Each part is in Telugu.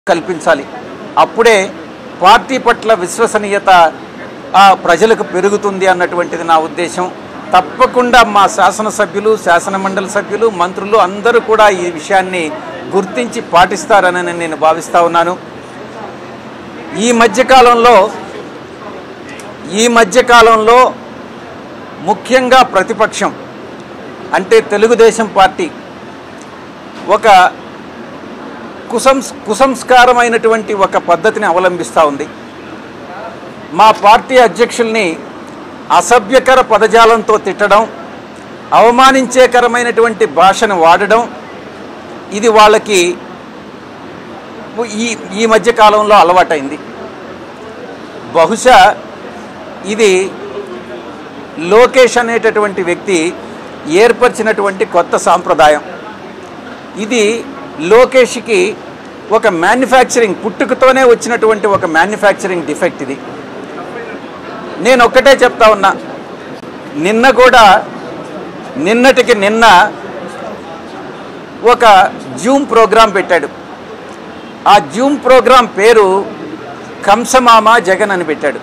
కల్పించాలి అప్పుడే పార్టీ పట్ల విశ్వసనీయత ఆ ప్రజలకు పెరుగుతుంది అన్నటువంటిది నా ఉద్దేశం తప్పకుండా మా శాసనసభ్యులు శాసనమండలి సభ్యులు మంత్రులు అందరూ కూడా ఈ విషయాన్ని గుర్తించి పాటిస్తారని నేను భావిస్తా ఉన్నాను ఈ మధ్యకాలంలో ఈ మధ్యకాలంలో ముఖ్యంగా ప్రతిపక్షం అంటే తెలుగుదేశం పార్టీ ఒక కుసంస్ కుసంస్కారమైనటువంటి ఒక పద్ధతిని అవలంబిస్తూ ఉంది మా పార్టీ అధ్యక్షుల్ని అసభ్యకర పదజాలంతో తిట్టడం అవమానించేకరమైనటువంటి భాషను వాడడం ఇది వాళ్ళకి ఈ ఈ మధ్య కాలంలో అలవాటైంది బహుశా ఇది లోకేష్ అనేటటువంటి వ్యక్తి ఏర్పరిచినటువంటి కొత్త సాంప్రదాయం ఇది లోకేష్కి ఒక మ్యానుఫ్యాక్చరింగ్ పుట్టుకతోనే వచ్చినటువంటి ఒక మ్యానుఫ్యాక్చరింగ్ డిఫెక్ట్ ఇది నేను ఒక్కటే చెప్తా ఉన్నా నిన్న కూడా నిన్నటికి నిన్న ఒక జూమ్ ప్రోగ్రాం పెట్టాడు ఆ జూమ్ ప్రోగ్రాం పేరు కంసమామ జగన్ అని పెట్టాడు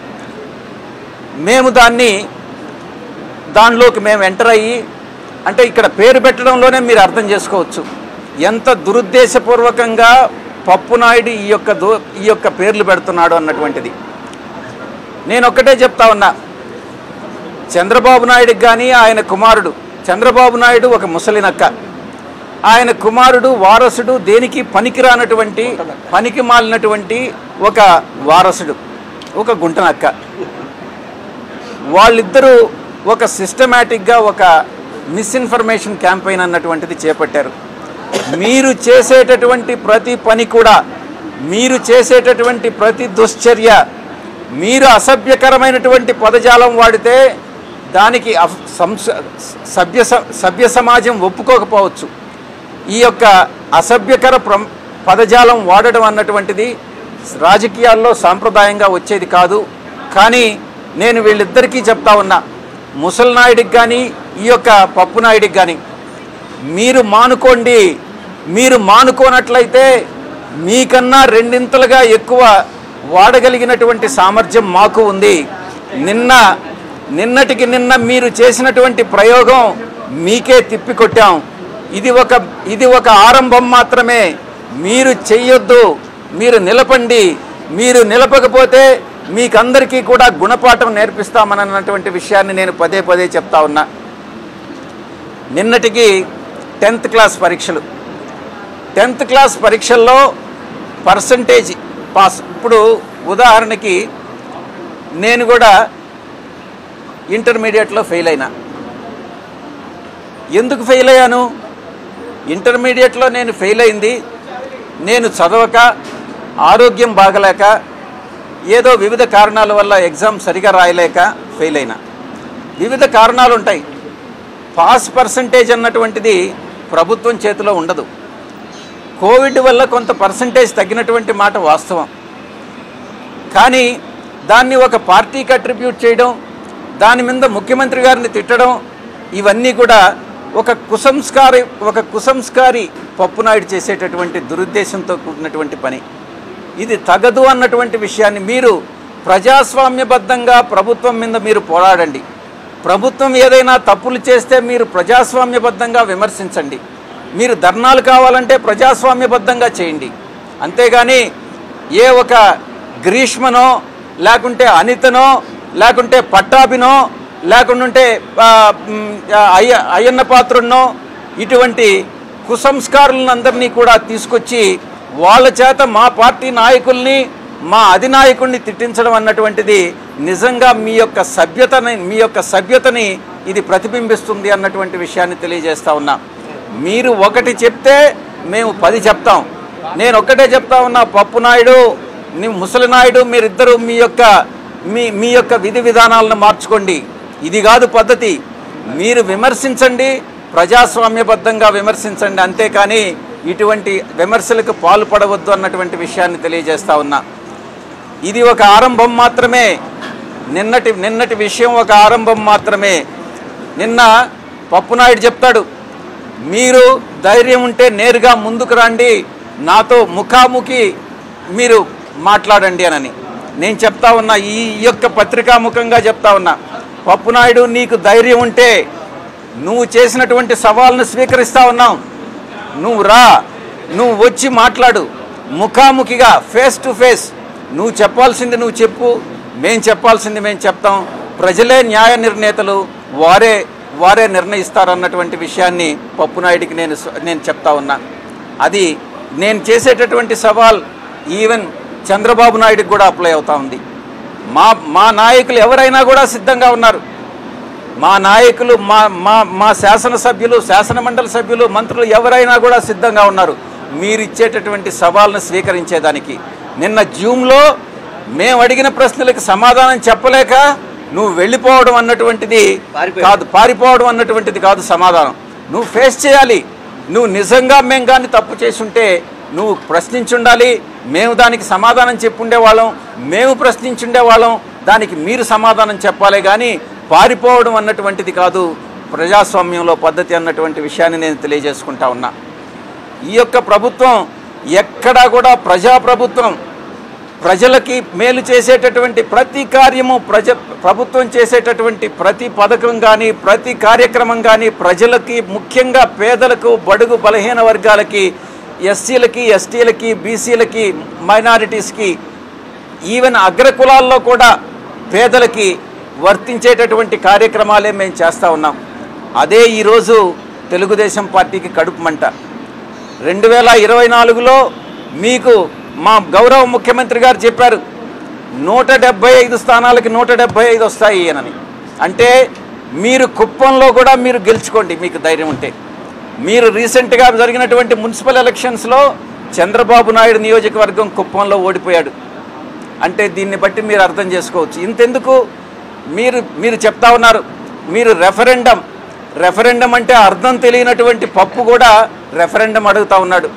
మేము దాన్ని దానిలోకి మేము ఎంటర్ అయ్యి అంటే ఇక్కడ పేరు పెట్టడంలోనే మీరు అర్థం చేసుకోవచ్చు ఎంత దురుద్దేశపూర్వకంగా పప్పు నాయుడు ఈ యొక్క దు ఈ యొక్క పేర్లు పెడుతున్నాడు అన్నటువంటిది నేను ఒక్కటే చెప్తా ఉన్నా చంద్రబాబు నాయుడుకి కానీ ఆయన కుమారుడు చంద్రబాబు నాయుడు ఒక ముసలినక్క ఆయన కుమారుడు వారసుడు దేనికి పనికిరానటువంటి పనికి మాలినటువంటి ఒక వారసుడు ఒక గుంటనక్క వాళ్ళిద్దరూ ఒక సిస్టమేటిక్గా ఒక మిస్ఇన్ఫర్మేషన్ క్యాంపెయిన్ అన్నటువంటిది చేపట్టారు మీరు చేసేటటువంటి ప్రతి పని కూడా మీరు చేసేటటువంటి ప్రతి దుశ్చర్య మీరు అసభ్యకరమైనటువంటి పదజాలం వాడితే దానికి అఫ్- సంస సభ్య స- సభ్య సమాజం ఒప్పుకోకపోవచ్చు ఈ యొక్క అసభ్యకర ప్ర పదజాలం వాడడం అన్నటువంటిది రాజకీయాల్లో సాంప్రదాయంగా వచ్చేది కాదు కానీ నేను వీళ్ళిద్దరికీ చెప్తా ఉన్నా ముసలినాయుడికి కానీ ఈ యొక్క పప్పు నాయుడికి కానీ మీరు మానుకోండి మీరు మానుకోనట్లయితే మీకన్నా రెండింతలుగా ఎక్కువ వాడగలిగినటువంటి సామర్థ్యం మాకు ఉంది నిన్న నిన్నటికి నిన్న మీరు చేసినటువంటి ప్రయోగం మీకే తిప్పికొట్టాం ఇది ఒక ఇది ఒక ఆరంభం మాత్రమే మీరు చెయ్యొద్దు మీరు నిలపండి మీరు నిలపకపోతే మీకందరికీ కూడా గుణపాఠం నేర్పిస్తామన్నటువంటి విషయాన్ని నేను పదే పదే చెప్తా ఉన్నా నిన్నటికి టెన్త్ క్లాస్ పరీక్షలు టెన్త్ క్లాస్ పరీక్షల్లో పర్సంటేజ్ పాస్ ఇప్పుడు ఉదాహరణకి నేను కూడా ఇంటర్మీడియట్లో ఫెయిల్ అయినా ఎందుకు ఫెయిల్ అయ్యాను ఇంటర్మీడియట్లో నేను ఫెయిల్ అయింది నేను చదవక ఆరోగ్యం బాగలేక ఏదో వివిధ కారణాల వల్ల ఎగ్జామ్ సరిగా రాయలేక ఫెయిల్ అయినా వివిధ కారణాలు ఉంటాయి పాస్ పర్సంటేజ్ అన్నటువంటిది ప్రభుత్వం చేతిలో ఉండదు కోవిడ్ వల్ల కొంత పర్సంటేజ్ తగ్గినటువంటి మాట వాస్తవం కానీ దాన్ని ఒక పార్టీకి అట్రిబ్యూట్ చేయడం దాని మీద ముఖ్యమంత్రి గారిని తిట్టడం ఇవన్నీ కూడా ఒక కుసంస్కారి ఒక కుసంస్కారి పప్పునాయుడు చేసేటటువంటి దురుద్దేశంతో కూడినటువంటి పని ఇది తగదు అన్నటువంటి విషయాన్ని మీరు ప్రజాస్వామ్యబద్ధంగా ప్రభుత్వం మీద మీరు పోరాడండి ప్రభుత్వం ఏదైనా తప్పులు చేస్తే మీరు ప్రజాస్వామ్యబద్ధంగా విమర్శించండి మీరు ధర్నాలు కావాలంటే ప్రజాస్వామ్యబద్ధంగా చేయండి అంతేగాని ఏ ఒక గ్రీష్మనో లేకుంటే అనితనో లేకుంటే పట్టాభినో లేకుంటే ఆ, మ్, ఆ, అయ్య అయ్యన్న పాత్రున్నో ఇటువంటి కుసంస్కారులందరినీ కూడా తీసుకొచ్చి వాళ్ళ చేత మా పార్టీ నాయకుల్ని మా అధినాయకుడిని తిట్టించడం అన్నటువంటిది నిజంగా మీ యొక్క సభ్యతని మీ యొక్క సభ్యతని ఇది ప్రతిబింబిస్తుంది అన్నటువంటి విషయాన్ని తెలియజేస్తా ఉన్నా మీరు ఒకటి చెప్తే మేము పది చెప్తాం నేను ఒక్కటే చెప్తా ఉన్నా పప్పు నాయుడు నీ ముసలి నాయుడు మీరిద్దరూ మీ యొక్క మీ మీ యొక్క విధి విధానాలను మార్చుకోండి ఇది కాదు పద్ధతి మీరు విమర్శించండి ప్రజాస్వామ్యబద్ధంగా విమర్శించండి అంతేకాని ఇటువంటి విమర్శలకు పాల్పడవద్దు అన్నటువంటి విషయాన్ని తెలియజేస్తా ఉన్నా ఇది ఒక ఆరంభం మాత్రమే నిన్నటి నిన్నటి విషయం ఒక ఆరంభం మాత్రమే నిన్న పప్పునాయుడు చెప్తాడు మీరు ధైర్యం ఉంటే నేరుగా ముందుకు రండి నాతో ముఖాముఖి మీరు మాట్లాడండి అనని నేను చెప్తా ఉన్నా ఈ యొక్క పత్రికాముఖంగా చెప్తా ఉన్నా పప్పునాయుడు నీకు ధైర్యం ఉంటే నువ్వు చేసినటువంటి సవాల్ను స్వీకరిస్తా ఉన్నావు నువ్వు రా నువ్వు వచ్చి మాట్లాడు ముఖాముఖిగా ఫేస్ టు ఫేస్ నువ్వు చెప్పాల్సింది నువ్వు చెప్పు మేం చెప్పాల్సింది మేము చెప్తాం ప్రజలే న్యాయ నిర్ణేతలు వారే వారే నిర్ణయిస్తారన్నటువంటి విషయాన్ని పప్పునాయుడికి నేను స- నేను చెప్తా ఉన్నా అది నేను చేసేటటువంటి సవాల్ ఈవెన్ చంద్రబాబు నాయుడికి కూడా అప్లై అవుతా ఉంది మా మా నాయకులు ఎవరైనా కూడా సిద్ధంగా ఉన్నారు మా నాయకులు మా మా మా శాసనసభ్యులు శాసనమండలి సభ్యులు మంత్రులు ఎవరైనా కూడా సిద్ధంగా ఉన్నారు మీరు ఇచ్చేటటువంటి సవాల్ను స్వీకరించేదానికి నిన్న జూమ్లో మేము అడిగిన ప్రశ్నలకు సమాధానం చెప్పలేక నువ్వు వెళ్ళిపోవడం అన్నటువంటిది పారిపోయావు. కాదు పారిపోవడం అన్నటువంటిది కాదు సమాధానం నువ్వు ఫేస్ చేయాలి నువ్వు నిజంగా మేము కానీ తప్పు చేసుంటే నువ్వు ప్రశ్నించుండాలి మేము దానికి సమాధానం చెప్పుండేవాళ్ళం మేము ప్రశ్నించుండేవాళ్ళం దానికి మీరు సమాధానం చెప్పాలి కానీ పారిపోవడం అన్నటువంటిది కాదు ప్రజాస్వామ్యంలో పద్ధతి అన్నటువంటి విషయాన్ని నేను తెలియజేసుకుంటా ఉన్నా ఈ యొక్క ప్రభుత్వం ఎక్కడా కూడా ప్రజాప్రభుత్వం ప్రజలకి మేలు చేసేటటువంటి ప్రతి కార్యము ప్రజ ప్రభుత్వం చేసేటటువంటి ప్రతి పథకం కానీ ప్రతి కార్యక్రమం కానీ ప్రజలకి ముఖ్యంగా పేదలకు బడుగు బలహీన వర్గాలకి ఎస్సీలకి ఎస్టీలకి బీసీలకి మైనారిటీస్కి ఈవెన్ అగ్రకులాల్లో కూడా పేదలకి వర్తించేటటువంటి కార్యక్రమాలే మేము చేస్తూ ఉన్నాం అదే ఈరోజు తెలుగుదేశం పార్టీకి కడుపు మంట రెండు వేల ఇరవై నాలుగులో మీకు మా గౌరవ ముఖ్యమంత్రి గారు చెప్పారు నూట డెబ్బై ఐదు స్థానాలకి నూట డెబ్బై ఐదు వస్తాయి అని అంటే మీరు కుప్పంలో కూడా మీరు గెలుచుకోండి మీకు ధైర్యం ఉంటే మీరు రీసెంట్గా జరిగినటువంటి మున్సిపల్ ఎలక్షన్స్లో చంద్రబాబు నాయుడు నియోజకవర్గం కుప్పంలో ఓడిపోయాడు అంటే దీన్ని బట్టి మీరు అర్థం చేసుకోవచ్చు ఇంతెందుకు మీరు మీరు చెప్తా ఉన్నారు మీరు రెఫరెండం రెఫరెండం అంటే అర్థం తెలియనటువంటి పప్పు కూడా రెఫరెండం అడుగుతా ఉన్నాడు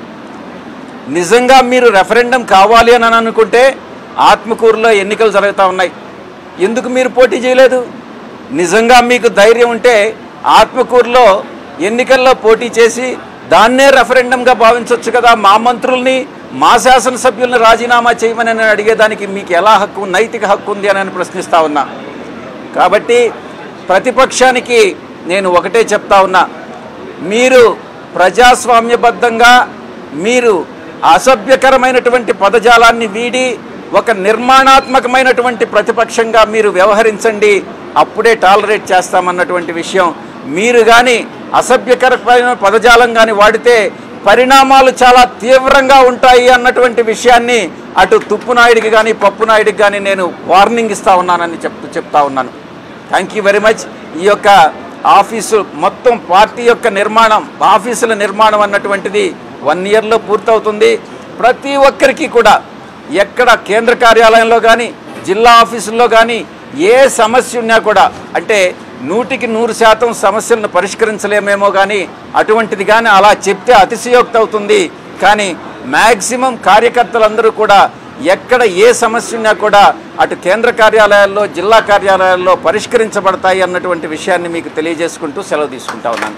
నిజంగా మీరు రెఫరెండం కావాలి అని అనుకుంటే ఆత్మకూరులో ఎన్నికలు జరుగుతూ ఉన్నాయి ఎందుకు మీరు పోటీ చేయలేదు నిజంగా మీకు ధైర్యం ఉంటే ఆత్మకూరులో ఎన్నికల్లో పోటీ చేసి దాన్నే రెఫరెండంగా భావించవచ్చు కదా మా మంత్రుల్ని మా శాసనసభ్యుల్ని రాజీనామా చేయమని నేను అడిగేదానికి మీకు ఎలా హక్కు నైతిక హక్కు ఉంది అని నేను ప్రశ్నిస్తా ఉన్నా కాబట్టి ప్రతిపక్షానికి నేను ఒకటే చెప్తా ఉన్నా మీరు ప్రజాస్వామ్యబద్ధంగా మీరు అసభ్యకరమైనటువంటి పదజాలాన్ని వీడి ఒక నిర్మాణాత్మకమైనటువంటి ప్రతిపక్షంగా మీరు వ్యవహరించండి అప్పుడే టాలరేట్ చేస్తామన్నటువంటి విషయం మీరు కానీ అసభ్యకరమైన పదజాలం కానీ వాడితే పరిణామాలు చాలా తీవ్రంగా ఉంటాయి అన్నటువంటి విషయాన్ని అటు తుప్పునాయుడికి కానీ పప్పునాయుడికి కానీ నేను వార్నింగ్ ఇస్తా ఉన్నానని చెప్తూ చెప్తా ఉన్నాను థ్యాంక్ యూ వెరీ మచ్ ఈ యొక్క ఆఫీసు మొత్తం పార్టీ యొక్క నిర్మాణం ఆఫీసుల నిర్మాణం అన్నటువంటిది వన్ ఇయర్లో పూర్తవుతుంది ప్రతి ఒక్కరికి కూడా ఎక్కడ కేంద్ర కార్యాలయంలో కానీ జిల్లా ఆఫీసుల్లో కానీ ఏ సమస్య ఉన్నా కూడా అంటే నూటికి నూరు శాతం సమస్యలను పరిష్కరించలేమేమో కానీ అటువంటిది కానీ అలా చెప్తే అతిశయోక్తి అవుతుంది కానీ మ్యాక్సిమం కార్యకర్తలందరూ కూడా ఎక్కడ ఏ సమస్య ఉన్నా కూడా అటు కేంద్ర కార్యాలయాల్లో జిల్లా కార్యాలయాల్లో పరిష్కరించబడతాయి అన్నటువంటి విషయాన్ని మీకు తెలియజేసుకుంటూ సెలవు తీసుకుంటా ఉన్నాను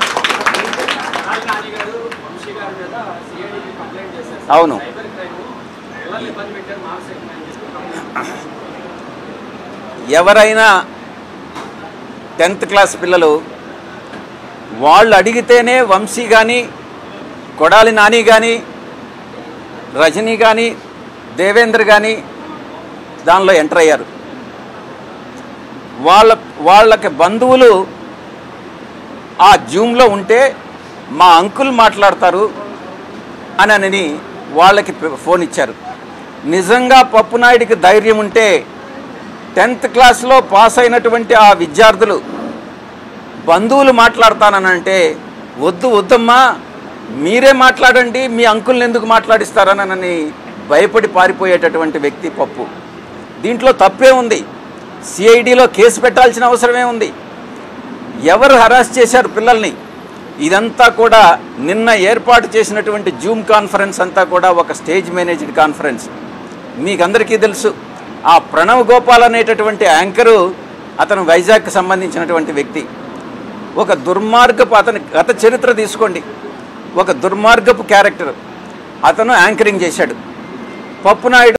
నాని గారు వంశీ గారి మీద సిఐడికి కంప్లైంట్ చేశారు అవును సైబర్ క్రైమ్ ఎలా ఇబ్బంది పెట్టారు మార్క్స్ ఎక్కువ ఎవరైనా టెన్త్ క్లాస్ పిల్లలు వాళ్ళు అడిగితేనే వంశీ కానీ కొడాలి నాని కానీ రజనీ కానీ దేవేంద్ర కానీ దానిలో ఎంటర్ అయ్యారు వాళ్ళ వాళ్ళకి బంధువులు ఆ జూమ్లో ఉంటే మా అంకుల్ మాట్లాడతారు అని అని వాళ్ళకి ఫోన్ ఇచ్చారు నిజంగా పప్పునాయుడికి ధైర్యం ఉంటే టెన్త్ క్లాస్లో పాస్ అయినటువంటి ఆ విద్యార్థులు బంధువులు మాట్లాడతానంటే వద్దు వద్దమ్మా మీరే మాట్లాడండి మీ అంకుల్ని ఎందుకు మాట్లాడిస్తారనని భయపడి పారిపోయేటటువంటి వ్యక్తి పప్పు దీంట్లో తప్పే ఉంది సిఐడిలో కేసు పెట్టాల్సిన అవసరమే ఉంది ఎవరు హరాస్ చేశారు పిల్లల్ని ఇదంతా కూడా నిన్న ఏర్పాటు చేసినటువంటి జూమ్ కాన్ఫరెన్స్ అంతా కూడా ఒక స్టేజ్ మేనేజ్డ్ కాన్ఫరెన్స్ మీకందరికీ తెలుసు ఆ ప్రణవ్ గోపాల్ అనేటటువంటి యాంకరు అతను వైజాగ్కి సంబంధించినటువంటి వ్యక్తి ఒక దుర్మార్గపు అతని గత చరిత్ర తీసుకోండి ఒక దుర్మార్గపు క్యారెక్టర్ అతను యాంకరింగ్ చేశాడు పప్పు నాయుడు